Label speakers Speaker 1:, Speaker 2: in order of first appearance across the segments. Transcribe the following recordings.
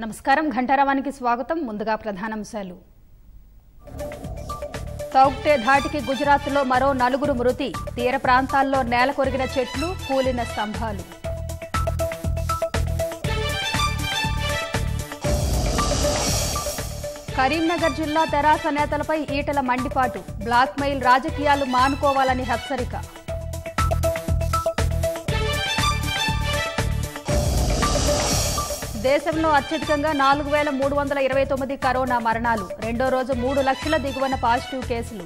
Speaker 1: నమస్కారం ఘంటారావానికి స్వాగతం ముందుగా ప్రధానాంశాలు తౌక్టే ధాటికి గుజరాత్లో మరో నలుగురు మృతి తీర ప్రాంతాల్లో నేల కొరిగిన చెట్లు కూలిన స్తంభాలు కరీంనగర్ జిల్లా తెరాస నేతలపై ఈటల మండిపాటు బ్లాక్మెయిల్ రాజకీయాలు మానుకోవాలని హెచ్చరిక దేశంలో అత్యధికంగా నాలుగు వేల మూడు వందల ఇరవై తొమ్మిది కరోనా మరణాలు రెండో రోజు మూడు లక్షల దిగువన పాజిటివ్ కేసులు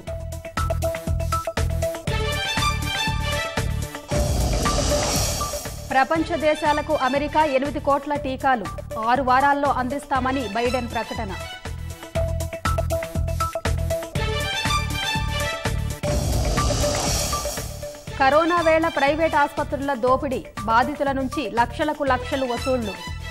Speaker 1: ప్రపంచ దేశాలకు అమెరికా ఎనిమిది కోట్ల టీకాలు ఆరు వారాల్లో అందిస్తామని బైడెన్ ప్రకటన కరోనా వేళ ప్రైవేట్ ఆసుపత్రుల దోపిడీ బాధితుల నుంచి లక్షలకు లక్షలు వసూళ్లు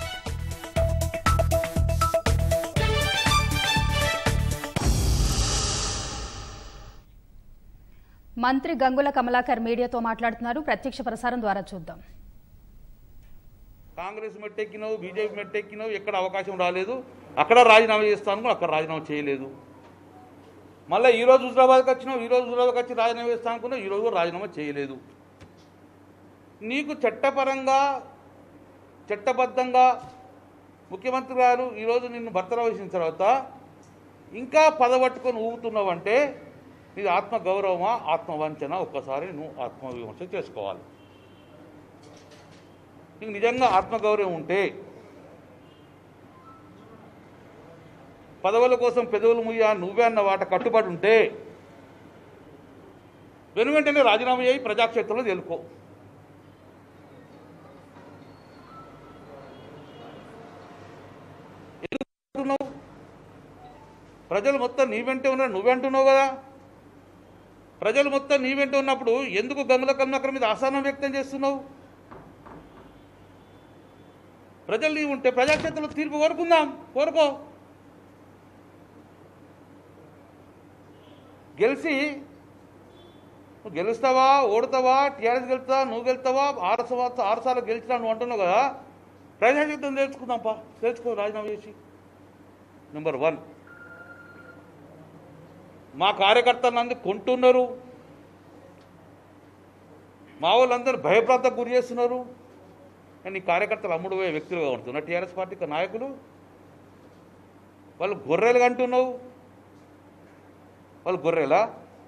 Speaker 1: మంత్రి గంగుల కమలాకర్ మీడియాతో మాట్లాడుతున్నారు ప్రత్యక్ష ప్రసారం ద్వారా చూద్దాం
Speaker 2: కాంగ్రెస్ మెట్టెక్కినావు బీజేపీ మెట్టెక్కినావు ఎక్కడ అవకాశం రాలేదు అక్కడ రాజీనామా చేస్తాను అక్కడ రాజీనామా చేయలేదు మళ్ళీ ఈరోజు హుజరాబాద్కి వచ్చినావు ఈరోజు హుజరాబాద్కి వచ్చి రాజీనామా చేస్తాను అనుకున్నావు ఈరోజు కూడా రాజీనామా చేయలేదు నీకు చట్టపరంగా చట్టబద్ధంగా ముఖ్యమంత్రి గారు ఈరోజు నిన్ను భర్తన వహించిన తర్వాత ఇంకా పదబట్టుకొని ఊగుతున్నావంటే నీది ఆత్మగౌరవమా ఆత్మవంచన ఒక్కసారి నువ్వు ఆత్మవిమర్శ చేసుకోవాలి నీకు నిజంగా ఆత్మగౌరవం ఉంటే పదవుల కోసం పెదవులు ముయ్య నువ్వే అన్న వాట కట్టుబడి ఉంటే వెను వెంటనే రాజీనామా చేయి ప్రజాక్షేత్రంలో తెలుకో ఎందుకు అంటున్నావు? ప్రజలు మొత్తం నీ వెంటే ఉన్నారు నువ్వే అంటున్నావు కదా ప్రజలు మొత్తం నీ వెంట ఉన్నప్పుడు ఎందుకు గమల కమలకర్ మీద అసహనం వ్యక్తం చేస్తున్నావు ప్రజలు నీవు ఉంటే ప్రజాక్షేత్రంలో తీర్పు కోరుకుందాం కోరుకో గెలిచి నువ్వు గెలుస్తావా ఓడతావా టీఆర్ఎస్ గెలుస్తావా నువ్వు గెలుస్తావా ఆరు సంవత్సరం ఆరు సార్లు గెలిచినా నువ్వు అంటున్నావు కదా ప్రజాక్షేత్రం తెలుసుకుందాంపా తెలుసుకో రాజీనామా చేసి నెంబర్ వన్ మా కార్యకర్తలందరూ కొంటున్నారు మా వాళ్ళందరూ భయప్రాంతకు గురి చేస్తున్నారు కానీ ఈ కార్యకర్తలు అమ్ముడు పోయే వ్యక్తులుగా ఉంటున్నారు టీఆర్ఎస్ పార్టీ నాయకులు వాళ్ళు గొర్రెలు అంటున్నావు వాళ్ళు గొర్రెలా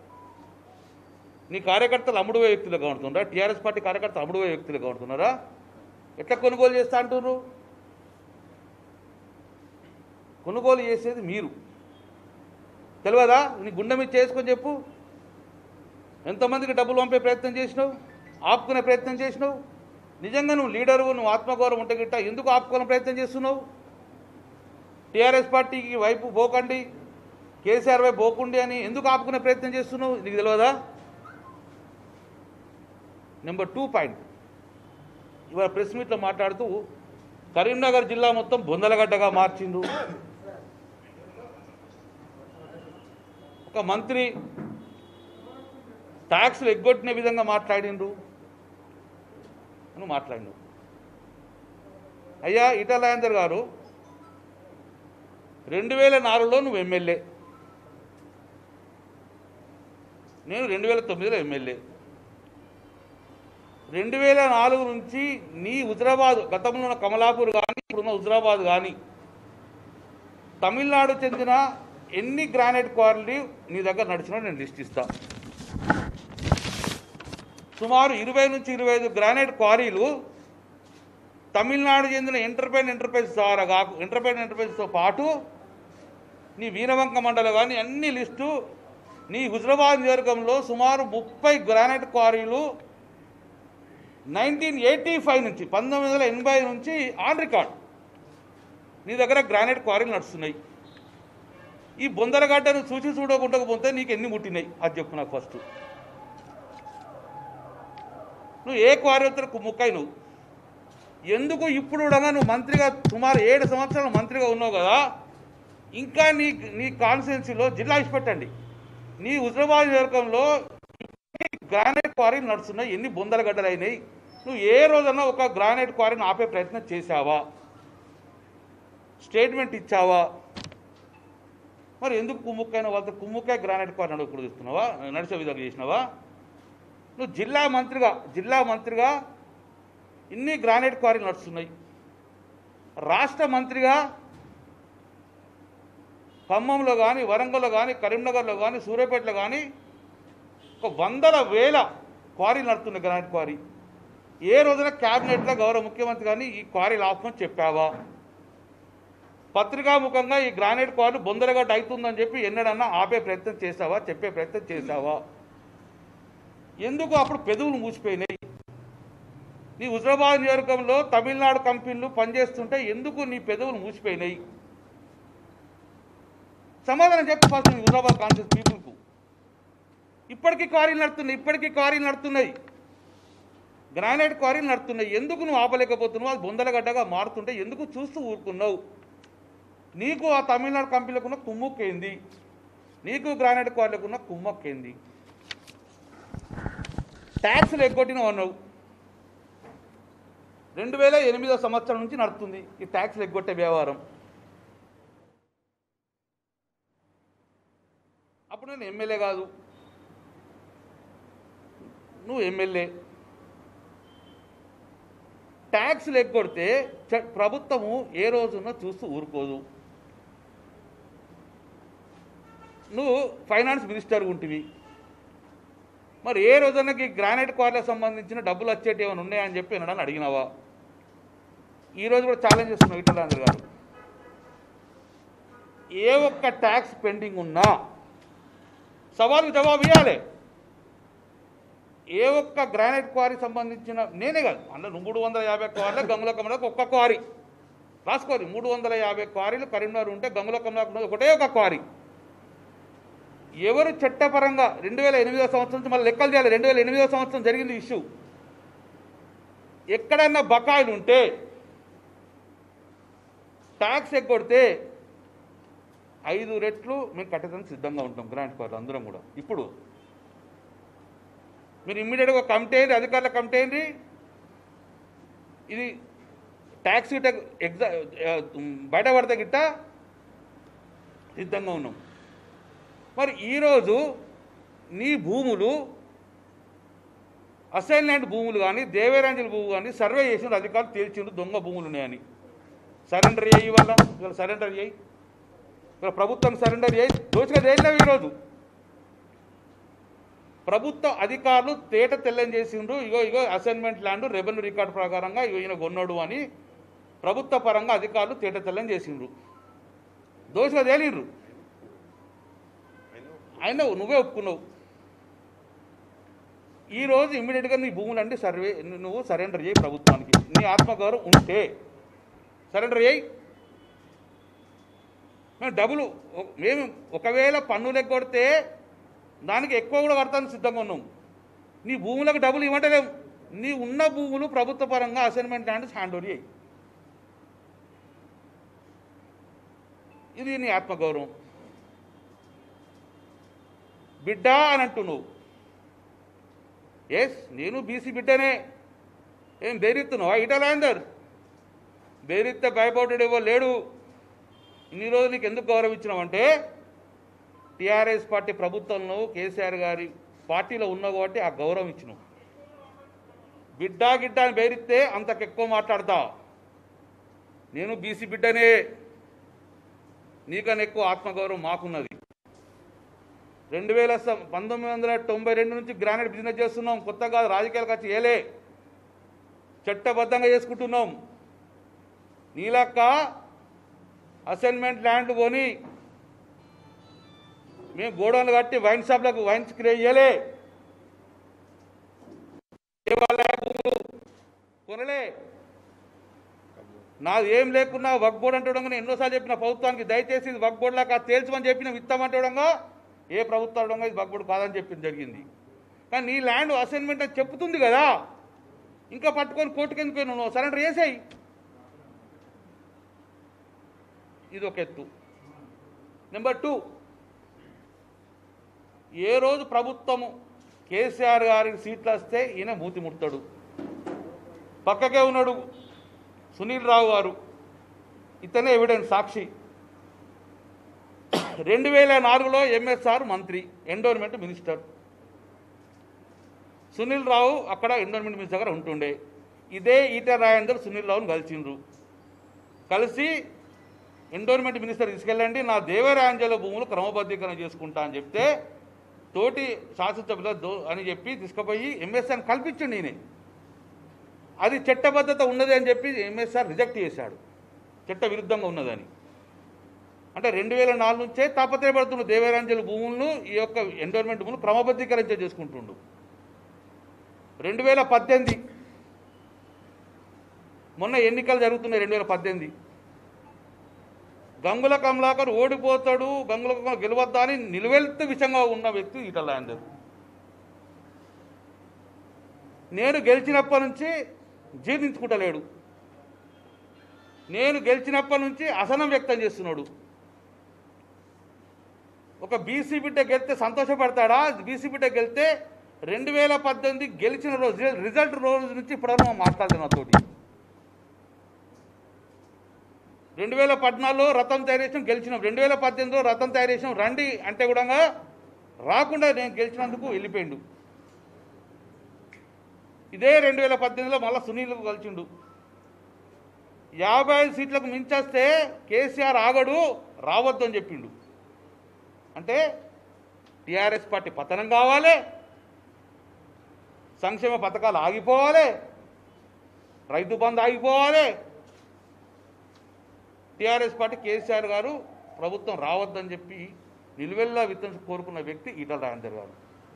Speaker 2: నీ కార్యకర్తలు అమ్ముడు పోయే వ్యక్తులుగా ఉంటున్నారా టీఆర్ఎస్ పార్టీ కార్యకర్తలు అమ్ముడు పోయే వ్యక్తులుగా ఉంటున్నారా ఎట్లా కొనుగోలు చేస్తా అంటున్నారు కొనుగోలు చేసేది మీరు తెలియదా నీ గుండె మీద చేసుకొని చెప్పు ఎంతమందికి డబ్బులు పంపే ప్రయత్నం చేసినావు ఆపుకునే ప్రయత్నం చేసినావు నిజంగా నువ్వు లీడరు నువ్వు ఆత్మగౌరవం ఉంటే గిట్ట ఎందుకు ఆపుకోవాలని ప్రయత్నం చేస్తున్నావు టీఆర్ఎస్ పార్టీకి వైపు పోకండి కేసీఆర్ వైపు పోకుండి అని ఎందుకు ఆపుకునే ప్రయత్నం చేస్తున్నావు నీకు తెలియదా నెంబర్ టూ పాయింట్ ఇవాళ ప్రెస్ మీట్లో మాట్లాడుతూ కరీంనగర్ జిల్లా మొత్తం బొందలగడ్డగా మార్చిండు ఒక మంత్రి ట్యాక్స్లు ఎగ్గొట్టిన విధంగా మాట్లాడిండ్రు అని మాట్లాడిండు అయ్యా ఇటలాయందర్ గారు రెండు వేల నాలుగులో నువ్వు ఎమ్మెల్యే నేను రెండు వేల తొమ్మిదిలో ఎమ్మెల్యే రెండు వేల నాలుగు నుంచి నీ హుజరాబాద్ గతంలో ఉన్న కమలాపూర్ కానీ ఇప్పుడున్న హుజరాబాద్ కానీ తమిళనాడు చెందిన ఎన్ని గ్రానైట్ క్వారీలు నీ దగ్గర నడిచినా నేను లిస్ట్ ఇస్తా సుమారు ఇరవై నుంచి ఇరవై ఐదు గ్రానైట్ క్వారీలు తమిళనాడు చెందిన ఎంటర్ప్రైన్ ఎంటర్ప్రైజ్ ద్వారా కాకు ఎంటర్ప్రైన్ ఎంటర్ప్రైజ్తో పాటు నీ వీరవంక మండలం కానీ అన్ని లిస్టు నీ హుజరాబాద్ నియోజకవర్గంలో సుమారు ముప్పై గ్రానైట్ క్వారీలు నైన్టీన్ ఎయిటీ ఫైవ్ నుంచి పంతొమ్మిది వందల ఎనభై నుంచి ఆన్ రికార్డ్ నీ దగ్గర గ్రానైట్ క్వారీలు నడుస్తున్నాయి ఈ బొందరగడ్డను చూసి చూడకుండా పోతే నీకు ఎన్ని ముట్టినాయి అది చెప్పు నాకు ఫస్ట్ నువ్వు ఏ క్వారీ ముక్కాయి నువ్వు ఎందుకు ఇప్పుడు కూడా నువ్వు మంత్రిగా సుమారు ఏడు సంవత్సరాలు మంత్రిగా ఉన్నావు కదా ఇంకా నీ నీ కాన్స్టిట్యున్సీలో జిల్లా ఇచ్చిపెట్టండి నీ హుజరాబాద్ నియోజకంలో గ్రానైట్ క్వారీలు నడుస్తున్నాయి ఎన్ని బొందల గడ్డలు అయినాయి నువ్వు ఏ రోజన్నా ఒక గ్రానైట్ క్వారీని ఆపే ప్రయత్నం చేశావా స్టేట్మెంట్ ఇచ్చావా మరి ఎందుకు కుమ్ముక్కైన వాళ్ళతో కుమ్ముక్కాయ గ్రానైట్ క్వారీ నడుపుడు తీస్తున్నావా నడిచే విధంగా చేసినావా నువ్వు జిల్లా మంత్రిగా జిల్లా మంత్రిగా ఇన్ని గ్రానైట్ క్వారీలు నడుస్తున్నాయి రాష్ట్ర మంత్రిగా ఖమ్మంలో కానీ వరంగల్లో కానీ కరీంనగర్లో కానీ సూర్యాపేటలో కానీ ఒక వందల వేల క్వారీలు నడుతున్నాయి గ్రానైట్ క్వారీ ఏ రోజున క్యాబినెట్లో గౌరవ ముఖ్యమంత్రి కానీ ఈ క్వారీలు ఆపమని చెప్పావా పత్రికాముఖంగా ఈ గ్రానైట్ క్వారీ బొందరగడ్డ అవుతుందని చెప్పి ఎన్నడన్నా ఆపే ప్రయత్నం చేసావా చెప్పే ప్రయత్నం చేసావా ఎందుకు అప్పుడు పెదవులు మూసిపోయినాయి నీ హుజరాబాద్ నియోజకవర్గంలో తమిళనాడు కంపెనీలు పనిచేస్తుంటే ఎందుకు నీ పెదవులు మూసిపోయినాయి సమాధానం చెప్పి ఫస్ట్ నీ హుజరాబాద్ కాన్షియస్ పీపుల్కు ఇప్పటికీ క్వారీలు నడుతున్నాయి ఇప్పటికీ క్వారీలు నడుతున్నాయి గ్రానైట్ క్వారీలు నడుతున్నాయి ఎందుకు నువ్వు ఆపలేకపోతున్నావు అది బొందలగడ్డగా మారుతుంటే ఎందుకు చూస్తూ ఊరుకున్నావు నీకు ఆ తమిళనాడు కంపెనీలకున్న కుమ్ముక్కేంది నీకు గ్రానైట్ క్వారీలకున్న కుమ్మక్కేంది ట్యాక్స్లు ఎగ్గొట్టినావు అన్నావు రెండు వేల ఎనిమిదో సంవత్సరం నుంచి నడుస్తుంది ఈ ట్యాక్స్లు ఎగ్గొట్టే వ్యవహారం అప్పుడు నేను ఎమ్మెల్యే కాదు నువ్వు ఎమ్మెల్యే ట్యాక్స్లు ఎగ్గొడితే చ- ప్రభుత్వము ఏ రోజున చూస్తూ ఊరుకోదు నువ్వు ఫైనాన్స్ మినిస్టర్ ఉంటివి మరి ఏ రోజునకి గ్రానైట్ క్వారీలకు సంబంధించిన డబ్బులు వచ్చేటి ఏమైనా ఉన్నాయని చెప్పి వినడాన్ని అడిగినావా ఈ రోజు కూడా ఛాలెంజ్ చేస్తున్నావు ఇటలాంధ్ర గారు ఏ ఒక్క ట్యాక్స్ పెండింగ్ ఉన్నా సవాలుకు జవాబు ఇవ్వాలి ఏ ఒక్క గ్రానైట్ క్వారీ సంబంధించిన నేనే కాదు అందులో మూడు వందల యాభై క్వారీలు గంగుల కమలకు ఒక్క క్వారీ రాసుకోరు మూడు వందల యాభై క్వారీలు కరీంనగర్ ఉంటే గంగుల కమలకు ఉన్నది ఒకటే ఒక క్వారీ ఎవరు చట్టపరంగా రెండు వేల ఎనిమిదో సంవత్సరం నుంచి మళ్ళీ లెక్కలు చేయాలి రెండు వేల ఎనిమిదో సంవత్సరం జరిగింది ఇష్యూ ఎక్కడన్నా బకాయిలు ఉంటే ట్యాక్స్ ఎగ్గొడితే ఐదు రెట్లు మేము కట్టడానికి సిద్ధంగా ఉంటాం గ్రాంట్ క్వారీ అందరం కూడా ఇప్పుడు మీరు ఇమ్మీడియట్గా కమిటీ అయ్యింది అధికారుల కమిటీ అయ్యింది ఇది ట్యాక్స్ గిట్ట ఎగ్జా ఆ, బయటపడితే గిట్ట సిద్ధంగా ఉన్నాం మరి ఈరోజు నీ భూములు అసైన్ ల్యాండ్ భూములు కానీ దేవేరాంజల్ భూములు కానీ సర్వే చేసిన అధికారులు తేల్చిండు దొంగ భూములు ఉన్నాయని సరెండర్ చేయి ఇవాళ ఇవాళ సరెండర్ చేయి ఇవాళ ప్రభుత్వం సరెండర్ చేయి దోచుగా చేయలేవు ఈరోజు ప్రభుత్వ అధికారులు తేట తెల్లం చేసిండ్రు ఇగో ఇగో అసైన్మెంట్ ల్యాండ్ రెవెన్యూ రికార్డు ప్రకారంగా ఇగో ఈయన కొన్నాడు అని ప్రభుత్వ పరంగా అధికారులు తేట తెల్లం చేసిండ్రు దోషగా తేలిండ్రు అయినా నువ్వే ఒప్పుకున్నావు ఈరోజు ఇమ్మీడియట్గా నీ భూములన్నీ సర్వే నువ్వు సరెండర్ చేయి ప్రభుత్వానికి నీ ఆత్మగౌరవం ఉంటే సరెండర్ చేయి మేము డబ్బులు ఒ- మేము ఒకవేళ పన్నులు ఎగ్గొడితే దానికి ఎక్కువ కూడా కడతానికి సిద్ధంగా ఉన్నాం నీ భూములకు డబ్బులు ఇవ్వటలేం నీ ఉన్న భూములు ప్రభుత్వ పరంగా అసైన్మెంట్ ల్యాండ్ హ్యాండ్ ఓవర్ చేయి ఇది నీ ఆత్మగౌరవం బిడ్డ అని అంటున్నావు ఎస్ నేను బీసీ బిడ్డనే ఏం బేరెత్తున్నావా ఇటలాందర్ బేరెత్తే భయపడ్డాడేవో లేడు ఇన్ని రోజులు నీకు ఎందుకు గౌరవం ఇచ్చినావంటే టీఆర్ఎస్ పార్టీ ప్రభుత్వంలో కేసీఆర్ గారి పార్టీలో ఉన్నావు కాబట్టి ఆ గౌరవం ఇచ్చినావు బిడ్డా గిడ్డ అని బేరిస్తే అంతకెక్కువ మాట్లాడతా నేను బీసీ బిడ్డనే నీకన్నా ఎక్కువ ఆత్మగౌరవం మాకున్నది రెండు వేల సం- పంతొమ్మిది వందల తొంభై రెండు నుంచి గ్రానైట్ బిజినెస్ చేస్తున్నాం కొత్తగా రాజకీయాలకు వచ్చి ఏలే చట్టబద్ధంగా చేసుకుంటున్నాం నీలక్క అసైన్మెంట్ ల్యాండ్ కొని మేము గోడౌన్లు కట్టి వైన్ షాప్లకు వైన్స్ క్రియేట్ చేయలే దేవాలయ భూములు కొనలే నాది ఏం లేకున్నా వక్ బోర్డు అంటే నేను ఎన్నోసార్లు చెప్పిన ప్రభుత్వానికి దయచేసి ఇది వక్ బోర్డు లాగా తేల్చమని చెప్పిన ఇస్తామంటే ఏ ప్రభుత్వం ఇది వక్ బోర్డు కాదని చెప్పింది జరిగింది కానీ నీ ల్యాండ్ అసైన్మెంట్ అని చెప్తుంది కదా ఇంకా పట్టుకొని కోర్టుకి ఎందుకు పోయినావు నువ్వు సరెండర్ చేసేయి ఇది ఒక ఎత్తు నెంబర్ టూ ఏ రోజు ప్రభుత్వము కేసీఆర్ గారికి సీట్లు వస్తే ఈయన మూతి ముడతాడు పక్కకే ఉన్నాడు సునీల్ రావు గారు ఇతనే ఎవిడెన్స్ సాక్షి రెండు వేల నాలుగులో ఎంఎస్ఆర్ మంత్రి ఎండోన్మెంట్ మినిస్టర్ సునీల్ రావు అక్కడ ఎండోన్మెంట్ మినిస్టర్ దగ్గర ఉంటుండే ఇదే ఈట రాజేందర్ సునీల్ రావును కలిసిండ్రు కలిసి ఎండోన్మెంట్ మినిస్టర్ తీసుకెళ్ళండి నా దేవరాంజల భూములు క్రమబద్ధీకరణ చేసుకుంటా అని చెప్తే తోటి శాసనసభ్యుల దో అని చెప్పి తీసుకుపోయి ఎంఎస్ఆర్ కల్పించండి నేనే అది చట్టబద్ధత ఉన్నది అని చెప్పి ఎంఎస్ఆర్ రిజెక్ట్ చేశాడు చట్ట విరుద్ధంగా ఉన్నదని అంటే రెండు వేల నాలుగు నుంచే తాపత్రయపడుతున్న దేవరాంజల భూములను ఈ యొక్క ఎండోన్మెంట్ భూములు క్రమబద్ధీకరించ చేసుకుంటుండు రెండు వేల పద్దెనిమిది మొన్న ఎన్నికలు జరుగుతున్నాయి రెండు వేల పద్దెనిమిది గంగుల కమలాకర్ ఓడిపోతాడు గంగుల కమలాకర్ గెలవద్దా అని నిలువెల్తు విషయంగా ఉన్న వ్యక్తి ఈటల రాజేందర్ నేను గెలిచినప్పటి నుంచి జీర్ణించుకుంటలేడు నేను గెలిచినప్పటి నుంచి అసహనం వ్యక్తం చేస్తున్నాడు ఒక బీసీ బిడ్డ గెలిస్తే సంతోషపడతాడా బీసీ బిడ్డ గెలిస్తే రెండు వేల పద్దెనిమిది గెలిచిన రోజు రిజల్ట్ రోజు నుంచి ఇప్పటివరకు మాట్లాడుతున్నా నాతోటి రెండు వేల పద్నాలుగులో రథం తయారు చేసాం గెలిచినాం రెండు వేల పద్దెనిమిదిలో రథం తయారు చేసాం రండి అంటే కూడా రాకుండా నేను గెలిచినందుకు వెళ్ళిపోయిండు ఇదే రెండు వేల పద్దెనిమిదిలో మళ్ళీ సునీల్ కలిసిండు యాభై ఐదు సీట్లకు మించేస్తే కేసీఆర్ ఆగడు రావద్దు అని చెప్పిండు అంటే టీఆర్ఎస్ పార్టీ పతనం కావాలి సంక్షేమ పథకాలు ఆగిపోవాలి రైతు బంధు ఆగిపోవాలి టీఆర్ఎస్ పార్టీ కేసీఆర్ గారు ప్రభుత్వం రావద్దని చెప్పి నిలువెల్లా విత్తం కోరుకున్న వ్యక్తి ఈటల రాజేందర్ గారు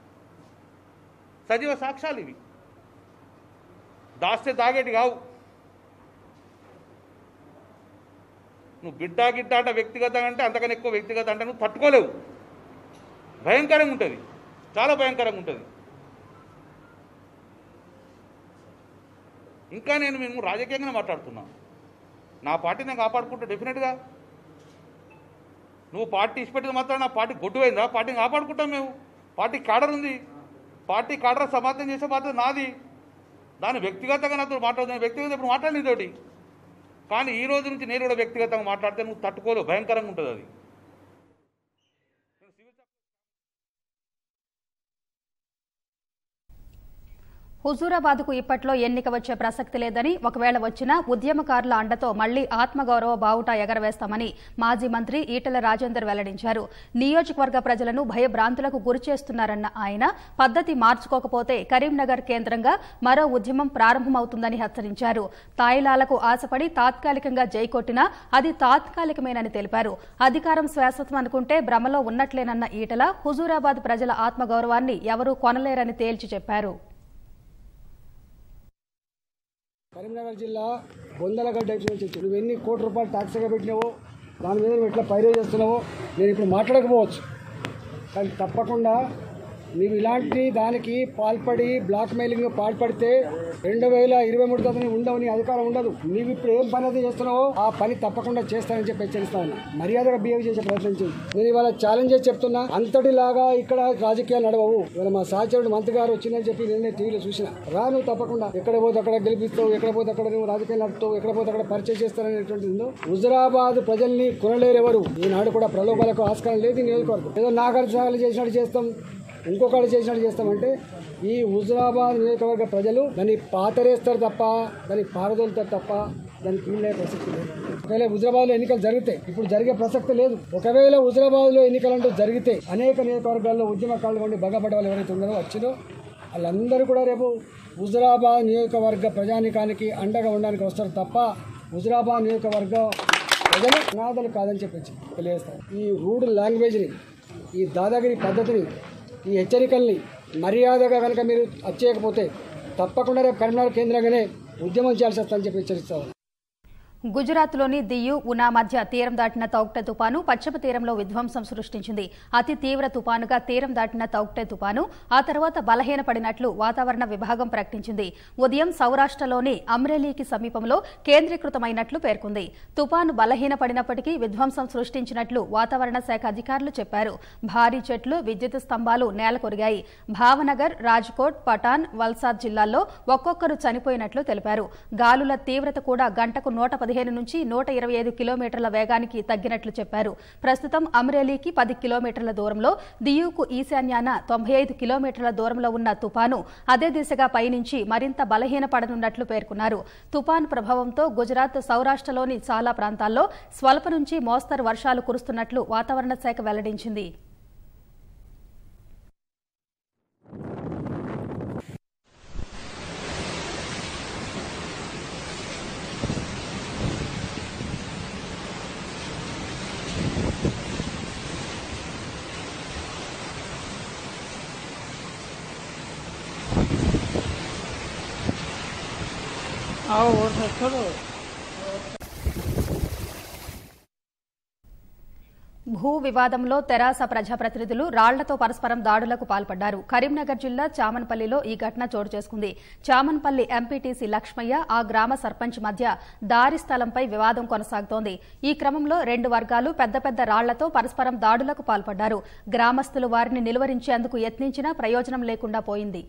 Speaker 2: సజీవ సాక్ష్యాలు ఇవి దాస్తే దాగేటి కావు నువ్వు బిడ్డ గిడ్డ అంటే వ్యక్తిగతంగా అంటే అంతకన్నా ఎక్కువ వ్యక్తిగత అంటే నువ్వు తట్టుకోలేవు భయంకరంగా ఉంటుంది చాలా భయంకరంగా ఉంటుంది ఇంకా నేను మేము రాజకీయంగానే మాట్లాడుతున్నాను నా పార్టీ నేను కాపాడుకుంటా డెఫినెట్గా నువ్వు పార్టీ ఇచ్చిపెట్టిన మాత్రం నా పార్టీ గొడ్డుపోయిందా పార్టీని కాపాడుకుంటాం మేము పార్టీ కాడర్ ఉంది పార్టీ కాడర్ సమాధానం చేసే బాధ్యత నాది దాన్ని వ్యక్తిగతంగా నాతో మాట్లాడుతున్నాను వ్యక్తిగత ఇప్పుడు మాట్లాడి నీతోటి కానీ ఈ రోజు నుంచి నేను కూడా వ్యక్తిగతంగా మాట్లాడితే నువ్వు తట్టుకోలేవు భయంకరంగా ఉంటుంది అది
Speaker 1: హుజూరాబాద్కు ఇప్పట్లో ఎన్నిక వచ్చే ప్రసక్తి లేదని ఒకవేళ వచ్చినా ఉద్యమకారుల అండతో మళ్లీ ఆత్మగౌరవ బావుట ఎగరవేస్తామని మాజీ మంత్రి ఈటెల రాజేందర్ వెల్లడించారు నియోజకవర్గ ప్రజలను భయభ్రాంతులకు గురిచేస్తున్నారన్న ఆయన పద్దతి మార్చుకోకపోతే కరీంనగర్ కేంద్రంగా మరో ఉద్యమం ప్రారంభమవుతుందని హెచ్చరించారు తాయిలాలకు ఆశపడి తాత్కాలికంగా జైకొట్టినా అది తాత్కాలికమేనని తెలిపారు అధికారం శాశ్వతం అనుకుంటే భ్రమలో ఉన్నట్లేనన్న ఈటల హుజూరాబాద్ ప్రజల ఆత్మగౌరవాన్ని ఎవరూ కొనలేరని తేల్చి చెప్పారు
Speaker 3: కరీంనగర్ జిల్లా బొందలగడ్డ నుంచి వచ్చి నువ్వు ఎన్ని కోట్ల రూపాయలు ట్యాక్స్గా పెట్టినావో దాని మీద నువ్వు ఎట్లా పైరే చేస్తున్నావో నేను ఇప్పుడు మాట్లాడకపోవచ్చు కానీ తప్పకుండా నీవు ఇలాంటి దానికి పాల్పడి బ్లాక్ మెయిలింగ్ పాల్పడితే రెండు వేల ఇరవై మూడు తర్వాత నీవు ఉండవు నీ అధికారం ఉండదు నీవు ఇప్పుడు ఏం పని అయితే చేస్తున్నావో ఆ పని తప్పకుండా చేస్తానని చెప్పి హెచ్చరిస్తాను మర్యాదగా బిహేవ్ చేసే ప్రయత్నం చేయి నేను ఇవాళ ఛాలెంజ్ చేసి చెప్తున్నా అంతటిలాగా ఇక్కడ రాజకీయాలు నడవవు ఇవాళ మా సహచరుడు మంత్రి గారు వచ్చిందని చెప్పి నేనే టీవీలో చూసిన రా నువ్వు తప్పకుండా ఎక్కడ పోతే అక్కడ గెలిపిస్తావు ఎక్కడ పోతే అక్కడ నువ్వు రాజకీయాలు నడుపుతావు ఎక్కడ పోతే అక్కడ పరిచయం చేస్తారనేటువంటిది ఉందో హుజరాబాద్ ప్రజల్ని కొనలేరు ఎవరు ఈనాడు కూడా ప్రలోభాలకు ఆస్కారం లేదు ఈ నియోజకవర్గం ఏదో నాగార్జున చేసినట్టు చేస్తాం ఇంకొకటి చేసినట్టు చేస్తామంటే ఈ హుజరాబాద్ నియోజకవర్గ ప్రజలు దాన్ని పాతరేస్తారు తప్ప దాన్ని పారదోలుతారు తప్ప దానికి వీళ్ళే ప్రసక్తి లేదు ఒకవేళ హుజరాబాద్లో ఎన్నికలు జరిగితే ఇప్పుడు జరిగే ప్రసక్తి లేదు ఒకవేళ హుజరాబాద్లో ఎన్నికలు అంటూ జరిగితే అనేక నియోజకవర్గాల్లో ఉద్యమకారులు ఉండి బగపడ్డ వాళ్ళు ఎవరైతే ఉన్నారో వచ్చినో వాళ్ళందరూ కూడా రేపు హుజరాబాద్ నియోజకవర్గ ప్రజానికానికి అండగా ఉండడానికి వస్తారు తప్ప హుజరాబాద్ నియోజకవర్గం ప్రజలు అనాథలు కాదని చెప్పి తెలియజేస్తారు ఈ రూడ్ లాంగ్వేజ్ని ఈ దాదాగిరి పద్ధతిని ఈ హెచ్చరికల్ని మర్యాదగా కనుక మీరు వచ్చేయకపోతే తప్పకుండా రేపు కరీంనగర్ కేంద్రంగానే ఉద్యమం చేయాల్సి వస్తుందని చెప్పి హెచ్చరిస్తారు
Speaker 1: గుజరాత్లోని దియు ఉనా మధ్య తీరం దాటిన తౌక్టే తుపాను పశ్చిమ తీరంలో విధ్వంసం సృష్టించింది అతి తీవ్ర తుపానుగా తీరం దాటిన తౌక్టే తుపాను ఆ తర్వాత బలహీనపడినట్లు వాతావరణ విభాగం ప్రకటించింది ఉదయం సౌరాష్ట్రలోని అమ్రేలీకి సమీపంలో కేంద్రీకృతమైనట్లు పేర్కొంది తుపాను బలహీనపడినప్పటికీ విధ్వంసం సృష్టించినట్లు వాతావరణ శాఖ అధికారులు చెప్పారు భారీ చెట్లు విద్యుత్ స్తంభాలు నేలకొరిగాయి భావనగర్ రాజ్కోట్ పటాన్ వల్సాద్ జిల్లాల్లో ఒక్కొక్కరు చనిపోయినట్లు తెలిపారు గాలుల తీవ్రత కూడా గంటకు నూట పది పదిహేను నుంచి నూట ఇరవై ఐదు కిలోమీటర్ల వేగానికి తగ్గినట్లు చెప్పారు ప్రస్తుతం అమ్రేలీకి పది కిలోమీటర్ల దూరంలో దియూకు ఈశాన్యాన తొంభై ఐదు కిలోమీటర్ల దూరంలో ఉన్న తుపాను అదే దిశగా పయనించి మరింత బలహీనపడనున్నట్లు పేర్కొన్నారు తుపాన్ ప్రభావంతో గుజరాత్ సౌరాష్ట్రలోని చాలా ప్రాంతాల్లో స్వల్ప నుంచి మోస్తరు వర్షాలు కురుస్తున్నట్లు వాతావరణ శాఖ వెల్లడించింది భూ వివాదంలో తెరాస ప్రజాప్రతినిధులు రాళ్లతో పరస్పరం దాడులకు పాల్పడ్డారు కరీంనగర్ జిల్లా చామన్పల్లిలో ఈ ఘటన చోటు చేసుకుంది చామన్పల్లి ఎంపీటీసీ లక్ష్మయ్య ఆ గ్రామ సర్పంచ్ మధ్య దారి స్థలంపై వివాదం కొనసాగుతోంది ఈ క్రమంలో రెండు వర్గాలు పెద్ద పెద్ద రాళ్లతో పరస్పరం దాడులకు పాల్పడ్డారు గ్రామస్తులు వారిని నిలువరించేందుకు యత్నించినా ప్రయోజనం లేకుండా పోయింది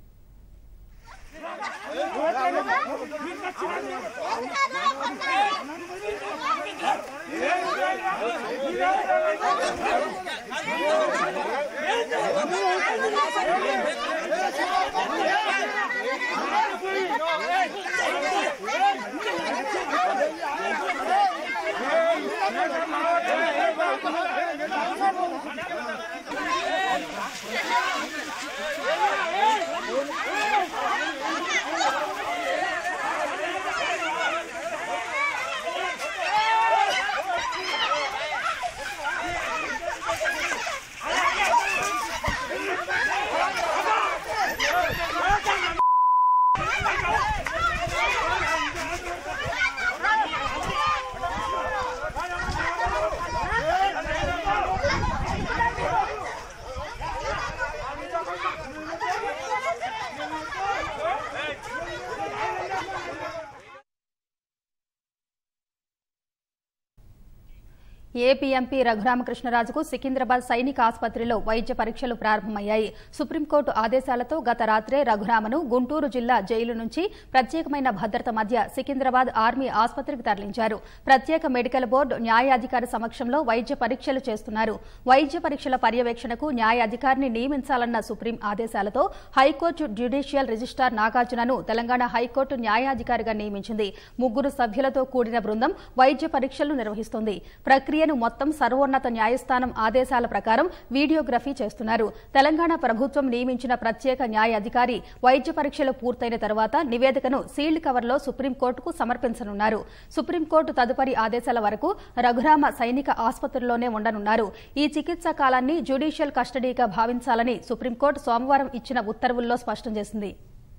Speaker 1: ఏపీ ఎంపీ రఘురామకృష్ణరాజుకు సికింద్రాబాద్ సైనిక ఆసుపత్రిలో వైద్య పరీక్షలు ప్రారంభమయ్యాయి సుప్రీంకోర్టు ఆదేశాలతో గత రాత్రే రఘురామను గుంటూరు జిల్లా జైలు నుంచి ప్రత్యేకమైన భద్రత మధ్య సికింద్రాబాద్ ఆర్మీ ఆసుపత్రికి తరలించారు ప్రత్యేక మెడికల్ బోర్డు న్యాయాధికారి సమక్షంలో వైద్య పరీక్షలు చేస్తున్నారు వైద్య పరీక్షల పర్యవేక్షణకు న్యాయాధికారిని నియమించాలన్న సుప్రీం ఆదేశాలతో హైకోర్టు జ్యుడిషియల్ రిజిస్టార్ నాగార్జునను తెలంగాణ హైకోర్టు న్యాయాధికారిగా నియమించింది ముగ్గురు సభ్యులతో కూడిన బృందం వైద్య పరీక్షలు నిర్వహిస్తోంది ప్రక్రియను మొత్తం సర్వోన్నత న్యాయస్థానం ఆదేశాల ప్రకారం వీడియోగ్రఫీ చేస్తున్నారు తెలంగాణ ప్రభుత్వం నియమించిన ప్రత్యేక న్యాయాధికారి వైద్య పరీక్షలు పూర్తయిన తర్వాత నివేదికను సీల్డ్ కవర్లో సుప్రీంకోర్టుకు సమర్పించనున్నారు సుప్రీంకోర్టు తదుపరి ఆదేశాల వరకు రఘురామ సైనిక ఆసుపత్రిలోనే ఉండనున్నారు ఈ చికిత్స కాలాన్ని జ్యుడిషియల్ కస్టడీగా భావించాలని సుప్రీంకోర్టు సోమవారం ఇచ్చిన ఉత్తర్వుల్లో స్పష్టం చేసింది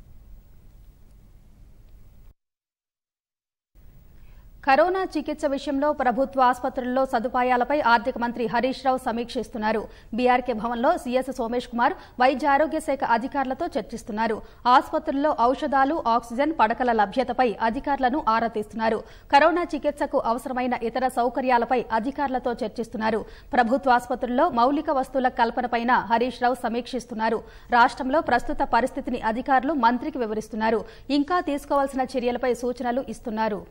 Speaker 1: కరోనా చికిత్స విషయంలో ప్రభుత్వ ఆసుపత్రుల్లో సదుపాయాలపై ఆర్థిక మంత్రి హరీష్ రావు సమీక్షిస్తున్నారు బీఆర్కే భవన్లో సీఎస్ సోమేష్ కుమార్ వైద్య ఆరోగ్య శాఖ అధికారులతో చర్చిస్తున్నారు ఆసుపత్రుల్లో ఔషధాలు ఆక్సిజన్ పడకల లభ్యతపై అధికారులను ఆరా తీస్తున్నారు కరోనా చికిత్సకు అవసరమైన ఇతర సౌకర్యాలపై అధికారులతో చర్చిస్తున్నారు ప్రభుత్వ ఆసుపత్రుల్లో మౌలిక వస్తువుల కల్పనపైన హరీష్ రావు సమీక్షిస్తున్నారు రాష్ట్రంలో ప్రస్తుత పరిస్థితిని అధికారులు మంత్రికి వివరిస్తున్నారు ఇంకా తీసుకోవాల్సిన చర్యలపై సూచనలు ఇస్తున్నారు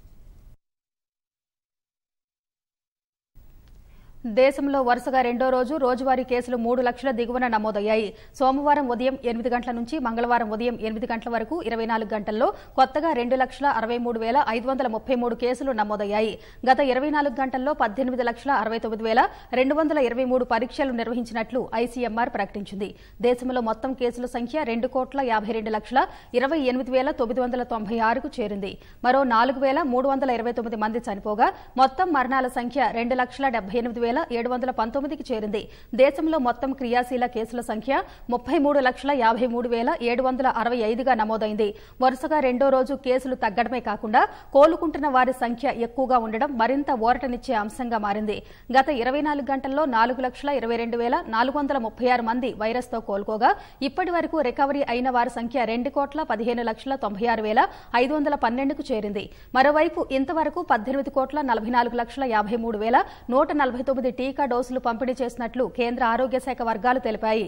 Speaker 1: దేశంలో వరుసగా రెండో రోజు రోజువారీ కేసులు మూడు లక్షల దిగువన నమోదయ్యాయి సోమవారం ఉదయం ఎనిమిది గంటల నుంచి మంగళవారం ఉదయం ఎనిమిది గంటల వరకు ఇరవై నాలుగు గంటల్లో కొత్తగా రెండు లక్షల అరవై మూడు వేల ఐదు వందల ముప్పై మూడు కేసులు నమోదయ్యాయి గత ఇరవై నాలుగు గంటల్లో పద్దెనిమిది లక్షల అరవై తొమ్మిది వేల రెండు వందల ఇరవై మూడు పరీక్షలు నిర్వహించినట్లు ఐసీఎంఆర్ ప్రకటించింది దేశంలో మొత్తం కేసుల సంఖ్య రెండు కోట్ల యాభై రెండు లక్షల ఇరవై ఎనిమిది వేల తొమ్మిది వందల తొంభై ఆరుకు చేరింది మరో నాలుగు వేల మూడు వందల ఇరవై తొమ్మిది మంది చనిపోగా మొత్తం మరణాల సంఖ్య రెండు లక్షల డెబ్బై ఎనిమిది వేల ఏడు వందల పంతొమ్మిదికి చేరింది దేశంలో మొత్తం క్రియాశీల కేసుల సంఖ్య ముప్పై మూడు లక్షల యాభై మూడు వేల ఏడు వందల అరవై ఐదుగా నమోదైంది వరుసగా రెండో రోజు కేసులు తగ్గడమే కాకుండా కోలుకుంటున్న వారి సంఖ్య ఎక్కువగా ఉండడం మరింత ఊరటనిచ్చే అంశంగా మారింది గత ఇరవై నాలుగు గంటల్లో నాలుగు లక్షల ఇరవై రెండు వేల నాలుగు వందల ముప్పై ఆరు మంది వైరస్తో కోలుకోగా ఇప్పటి వరకు రికవరీ అయిన వారి సంఖ్య రెండు కోట్ల పదిహేను లక్షల తొంభై ఆరు వేల ఐదు వందల పన్నెండుకు చేరింది మరోవైపు ఇంతవరకు పద్దెనిమిది కోట్ల నలభై నాలుగు లక్షల యాభై మూడు వేల నూట నలభై తొమ్మిది టీకా డోసులు పంపిణీ చేసినట్లు కేంద్ర ఆరోగ్య శాఖ వర్గాలు తెలిపాయి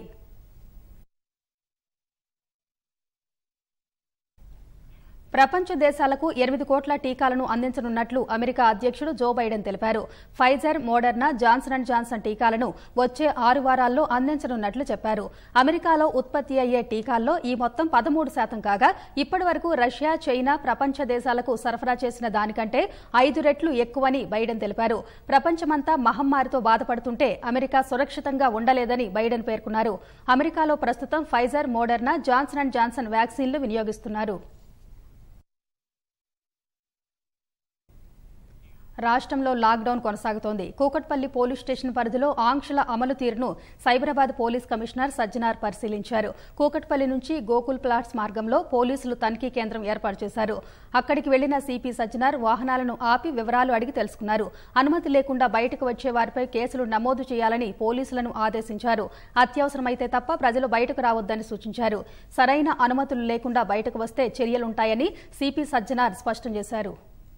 Speaker 1: ప్రపంచ దేశాలకు ఎనిమిది కోట్ల టీకాలను అందించనున్నట్లు అమెరికా అధ్యక్షుడు జో బైడెన్ తెలిపారు Pfizer Moderna Johnson and Johnson టీకాలను వచ్చే ఆరు వారాల్లో అందించనున్నట్లు చెప్పారు అమెరికాలో ఉత్పత్తి అయ్యే టీకాల్లో ఈ మొత్తం పదమూడు శాతం కాగా ఇప్పటి వరకు రష్యా చైనా ప్రపంచ దేశాలకు సరఫరా చేసిన దానికంటే ఐదు రెట్లు ఎక్కువని బైడెన్ తెలిపారు ప్రపంచమంతా మహమ్మారితో బాధపడుతుంటే అమెరికా సురక్షితంగా ఉండలేదని బైడెన్ పేర్కొన్నారు అమెరికాలో ప్రస్తుతం Pfizer Moderna Johnson and Johnson వ్యాక్సిన్లు వినియోగిస్తున్నారు రాష్ట్రంలో లాక్డౌన్ కొనసాగుతోంది కూకట్పల్లి పోలీస్ స్టేషన్ పరిధిలో ఆంక్షల అమలు తీరును సైబరాబాద్ పోలీస్ కమిషనర్ సజ్జనార్ పరిశీలించారు కూకట్పల్లి నుంచి గోకుల్ ప్లాట్స్ మార్గంలో పోలీసులు తనిఖీ కేంద్రం ఏర్పాటు చేశారు అక్కడికి వెళ్లిన సిపి సజ్జనార్ వాహనాలను ఆపి వివరాలు అడిగి తెలుసుకున్నారు అనుమతి లేకుండా బయటకు వచ్చే వారిపై కేసులు నమోదు చేయాలని పోలీసులను ఆదేశించారు అత్యవసరమైతే తప్ప ప్రజలు బయటకు రావద్దని సూచించారు సరైన అనుమతులు లేకుండా బయటకు వస్తే చర్యలుంటాయని సిపి సజ్జనార్ స్పష్టం చేశారు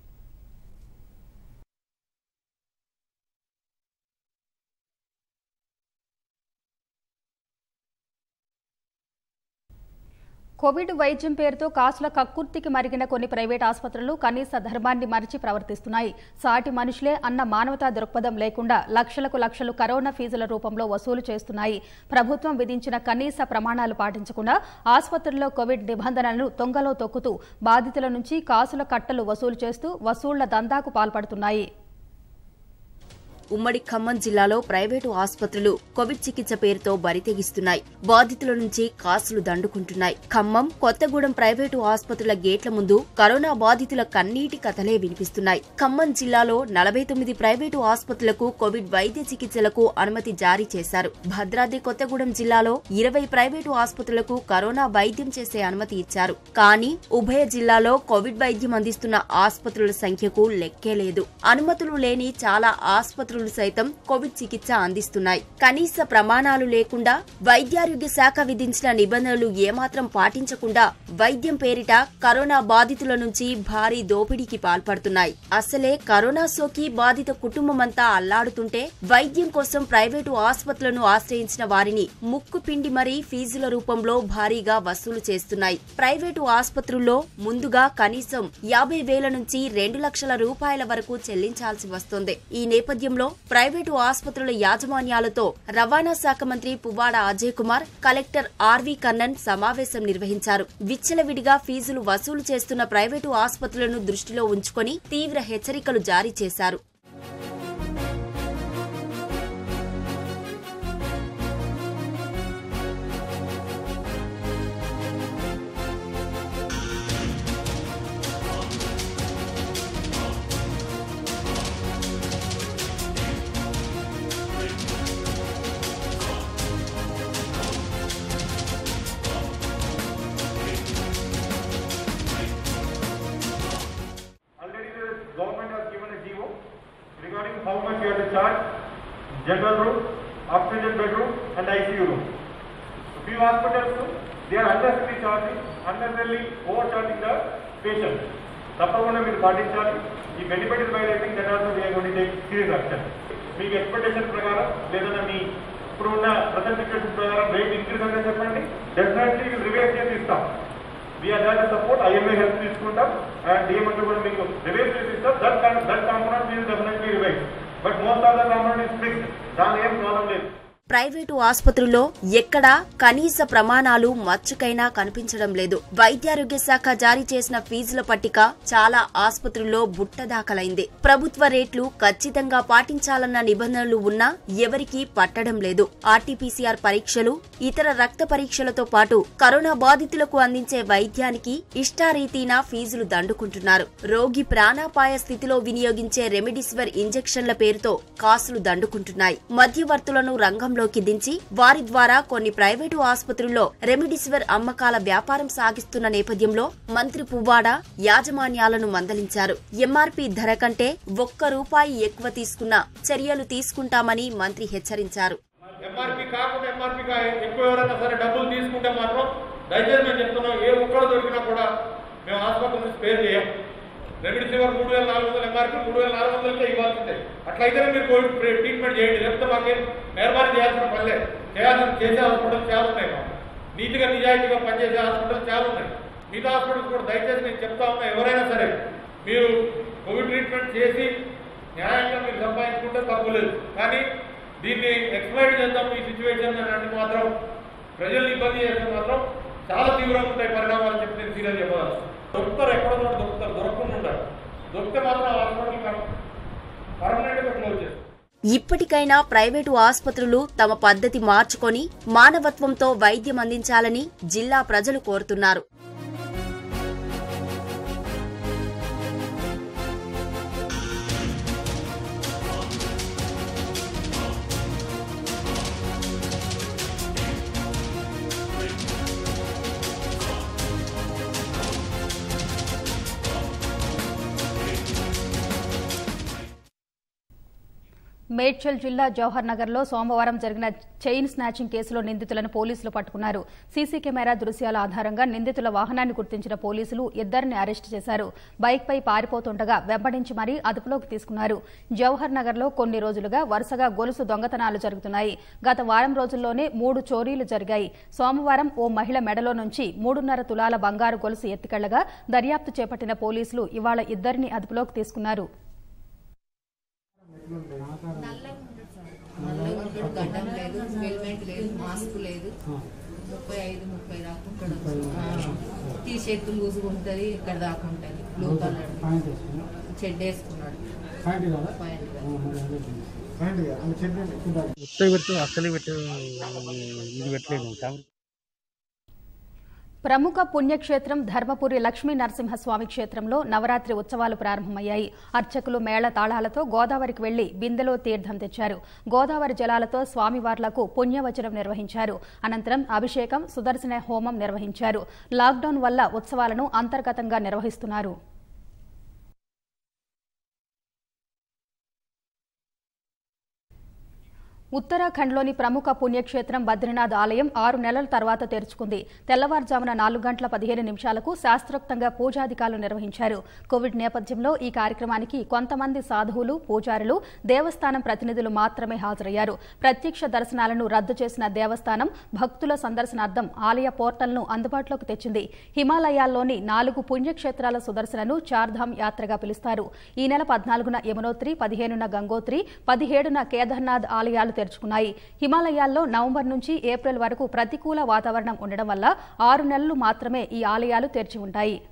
Speaker 1: కోవిడ్ వైద్యం పేరుతో కాసుల కక్కుర్తికి మరిగిన కొన్ని ప్రైవేట్ ఆసుపత్రులు కనీస ధర్మాన్ని మరిచి ప్రవర్తిస్తున్నాయి సాటి మనుషులే అన్న మానవతా దృక్పథం లేకుండా లక్షలకు లక్షలు కరోనా ఫీజుల రూపంలో వసూలు చేస్తున్నాయి ప్రభుత్వం విధించిన కనీస ప్రమాణాలు పాటించకుండా ఆసుపత్రుల్లో కోవిడ్ నిబంధనలను తొంగలో తొక్కుతూ బాధితుల నుంచి కాసుల కట్టలు వసూలు చేస్తూ వసూళ్ల దందాకు పాల్పడుతున్నాయి
Speaker 4: ఉమ్మడి ఖమ్మం జిల్లాలో ప్రైవేటు ఆసుపత్రులు కోవిడ్ చికిత్స పేరుతో బరితెగిస్తున్నాయి బాధితుల నుంచి కాసులు దండుకుంటున్నాయి ఖమ్మం కొత్తగూడెం ప్రైవేటు ఆసుపత్రుల గేట్ల ముందు కరోనా బాధితుల కన్నీటి కథలే వినిపిస్తున్నాయి ఖమ్మం జిల్లాలో నలభై తొమ్మిది ప్రైవేటు ఆసుపత్రులకు కోవిడ్ వైద్య చికిత్సలకు అనుమతి జారీ చేశారు భద్రాద్రి కొత్తగూడెం జిల్లాలో ఇరవై ప్రైవేటు ఆసుపత్రులకు కరోనా వైద్యం చేసే అనుమతి ఇచ్చారు కానీ ఉభయ జిల్లాలో కోవిడ్ వైద్యం అందిస్తున్న ఆసుపత్రుల సంఖ్యకు లెక్కే లేదు అనుమతులు లేని చాలా ఆసుపత్రులు సైతం కోవిడ్ చికిత్స అందిస్తున్నాయి కనీస ప్రమాణాలు లేకుండా వైద్యారోగ్య శాఖ విధించిన నిబంధనలు ఏమాత్రం పాటించకుండా వైద్యం పేరిట కరోనా బాధితుల నుంచి భారీ దోపిడీకి పాల్పడుతున్నాయి అసలే కరోనా సోకి బాధిత కుటుంబమంతా అల్లాడుతుంటే వైద్యం కోసం ప్రైవేటు ఆసుపత్రులను ఆశ్రయించిన వారిని ముక్కు పిండి మరీ ఫీజుల రూపంలో భారీగా వసూలు చేస్తున్నాయి ప్రైవేటు ఆసుపత్రుల్లో ముందుగా కనీసం యాభై వేల నుంచి రెండు లక్షల రూపాయల వరకు చెల్లించాల్సి వస్తోంది ఈ నేపథ్యంలో ప్రైవేటు ఆసుపత్రుల యాజమాన్యాలతో రవాణా శాఖ మంత్రి పువ్వాడ అజయ్ కుమార్ కలెక్టర్ ఆర్వి కన్నన్ సమావేశం నిర్వహించారు విచ్చలవిడిగా ఫీజులు వసూలు చేస్తున్న ప్రైవేటు ఆసుపత్రులను దృష్టిలో ఉంచుకొని తీవ్ర హెచ్చరికలు జారీ చేశారు
Speaker 5: Already the government has given a GO regarding how much you have to charge general room, oxygen bedroom and ICU room. A few hospitals, they are unnecessarily charging, unnecessarily overcharging the patients. తప్పకుండా మీరు పాటించాలి ఈ benefit violating that also we are going take serious action మీకు expectation ప్రకారం లేదన్నా మీ ఇప్పుడు ఉన్న ప్రజెంట్ సిచ్యువేషన్ ప్రకారం రేట్ ఇంక్రీజ్ అంటే చెప్పండి డెఫినెట్లీ రివైజ్ చేసి ఇస్తాం we are that support IMA help తీసుకుంటాం అండ్ డిఎంఎస్ కూడా మీకు రివైజ్ చేసి ఇస్తాం that that component is definitely revise but most of the component is fix దాని ఏం ప్రాబ్లం లేదు
Speaker 4: ప్రైవేటు ఆసుపత్రుల్లో ఎక్కడా కనీస ప్రమాణాలు మచ్చుకైనా కనిపించడం లేదు వైద్యారోగ్య శాఖ జారీ చేసిన ఫీజుల పట్టిక చాలా ఆసుపత్రుల్లో బుట్టదాఖలైంది ప్రభుత్వ రేట్లు ఖచ్చితంగా పాటించాలన్న నిబంధనలు ఉన్నా ఎవరికీ పట్టడం లేదు ఆర్టీపీసీఆర్ పరీక్షలు ఇతర రక్త పరీక్షలతో పాటు కరోనా బాధితులకు అందించే వైద్యానికి ఇష్టారీతీనా ఫీజులు దండుకుంటున్నారు రోగి ప్రాణాపాయ స్థితిలో వినియోగించే రెమిడిసివర్ ఇంజెక్షన్ల పేరుతో కాసులు దండుకుంటున్నాయి మధ్యవర్తులను రంగంలోకి దించి వారి ద్వారా కొన్ని ప్రైవేటు ఆసుపత్రుల్లో రెమిడిసివర్ అమ్మకాల వ్యాపారం సాగిస్తున్న నేపథ్యంలో మంత్రి పువ్వాడ యాజమాన్యాలను మందలించారు ఎంఆర్పీ ధర కంటే ఒక్క రూపాయి ఎక్కువ తీసుకున్న చర్యలు తీసుకుంటామని మంత్రి హెచ్చరించారు
Speaker 5: ఎంఆర్పీ కాకుండా ఎంఆర్పీ ఎక్కువ ఎవరైనా సరే డబ్బులు తీసుకుంటే మాత్రం దయచేసి మేము చెప్తున్నాం ఏ ఒక్కరు దొరికినా కూడా మేము ఆసుపత్రి నుంచి స్పేర్ చేయం రెమిడిసివర్ మూడు వేల నాలుగు వందల ఎంఆర్పీ మూడు వేల నాలుగు వందలకే ఇవ్వాల్సిందే అట్లయితేనే మీరు కోవిడ్ ప్రే- ట్రీట్మెంట్ చేయండి లేకపోతే మాకేం మెహర్బానీ చేయాల్సిన పని లేదు చేయాల్సిన చేసే హాస్పిటల్ చాలా ఉన్నాయి మాకు నీతిగా నిజాయితీగా పనిచేసే హాస్పిటల్ చాలా ఉన్నాయి మిగతా హాస్పిటల్స్ కూడా దయచేసి నేను చెప్తా ఉన్నా ఎవరైనా సరే మీరు కోవిడ్ ట్రీట్మెంట్ చేసి న్యాయంగా మీరు సంపాదించుకుంటే తప్పు లేదు కానీ దీన్ని ఎక్స్ప్లైట్ చేద్దాం ఈ సిచ్యువేషన్ అని అంటే మాత్రం ప్రజల్ని ఇబ్బంది చేస్తే మాత్రం చాలా తీవ్రంగా ఉంటాయి పరిణామాలు చెప్పి నేను సీరియస్ చెప్పాలి దొరుకుతారు ఎక్కడ ఉన్నారు దొరుకుతారు దొరకకుండా ఉంటారు దొరికితే మాత్రం ఆ హాస్పిటల్ పర్మనెంట్గా క్లోజ్ చేస్తారు
Speaker 4: ఇప్పటికైనా ప్రైవేటు ఆసుపత్రులు తమ పద్ధతి మార్చుకొని మానవత్వంతో వైద్యం అందించాలని జిల్లా ప్రజలు కోరుతున్నారు
Speaker 1: మేడ్చల్ జిల్లా జవహర్ నగర్లో సోమవారం జరిగిన చైన్ స్నాచింగ్ కేసులో నిందితులను పోలీసులు పట్టుకున్నారు సీసీ కెమెరా దృశ్యాల ఆధారంగా నిందితుల వాహనాన్ని గుర్తించిన పోలీసులు ఇద్దరిని అరెస్టు చేశారు బైక్పై పారిపోతుండగా వెంబడించి మరీ అదుపులోకి తీసుకున్నారు జవహర్ నగర్లో కొన్ని రోజులుగా వరుసగా గొలుసు దొంగతనాలు జరుగుతున్నాయి గత వారం రోజుల్లోనే మూడు చోరీలు జరిగాయి సోమవారం ఓ మహిళ మెడలో నుంచి మూడున్నర తులాల బంగారు గొలుసు ఎత్తికెళ్లగా దర్యాప్తు చేపట్టిన పోలీసులు ఇవాళ ఇద్దరిని అదుపులోకి తీసుకున్నారు
Speaker 6: నల్లగా ఉంటాడు గడ్డం లేదు హెల్మెట్ లేదు మాస్క్ లేదు ముప్పై ఐదు ముప్పై దాకా ఉంటాడు టీ షర్ట్ లూజ్గా ఉంటుంది ఇక్కడ దాకా ఉంటుంది బ్లూ కలర్ చెడ్డ వేసుకున్నాడు పాయింట్
Speaker 7: పెట్టు అసలు పెట్టు ఇది పెట్టలేదు కాబట్టి
Speaker 1: ప్రముఖ పుణ్యక్షేత్రం ధర్మపురి లక్ష్మీ నరసింహస్వామి క్షేత్రంలో నవరాత్రి ఉత్సవాలు ప్రారంభమయ్యాయి అర్చకులు మేళ తాళాలతో గోదావరికి వెళ్లి బిందెలో తీర్థం తెచ్చారు గోదావరి జలాలతో స్వామివార్లకు పుణ్యవచనం నిర్వహించారు అనంతరం అభిషేకం సుదర్శన హోమం నిర్వహించారు లాక్డౌన్ వల్ల ఉత్సవాలను అంతర్గతంగా నిర్వహిస్తున్నారు ఉత్తరాఖండ్లోని ప్రముఖ పుణ్యక్షేత్రం బద్రీనాథ్ ఆలయం ఆరు నెలల తర్వాత తెరుచుకుంది తెల్లవారుజామున నాలుగు గంటల పదిహేను నిమిషాలకు శాస్త్రోక్తంగా పూజాధికారులు నిర్వహించారు కోవిడ్ నేపథ్యంలో ఈ కార్యక్రమానికి కొంతమంది సాధువులు పూజారులు దేవస్థానం ప్రతినిధులు మాత్రమే హాజరయ్యారు ప్రత్యక్ష దర్శనాలను రద్దు చేసిన దేవస్థానం భక్తుల సందర్శనార్థం ఆలయ పోర్టల్ను అందుబాటులోకి తెచ్చింది హిమాలయాల్లోని నాలుగు పుణ్యక్షేత్రాల సుదర్శనను చార్ధామ్ యాత్రగా పిలుస్తారు ఈ నెల పద్నాలుగున యమునోత్రి పదిహేనున గంగోత్రి పదిహేడున కేదార్నాథ్ ఆలయాలు తెరుచుకున్నాయి హిమాలయాల్లో నవంబర్ నుంచి ఏప్రిల్ వరకు ప్రతికూల వాతావరణం ఉండడం వల్ల ఆరు నెలలు మాత్రమే ఈ ఆలయాలు తెరిచి ఉంటాయి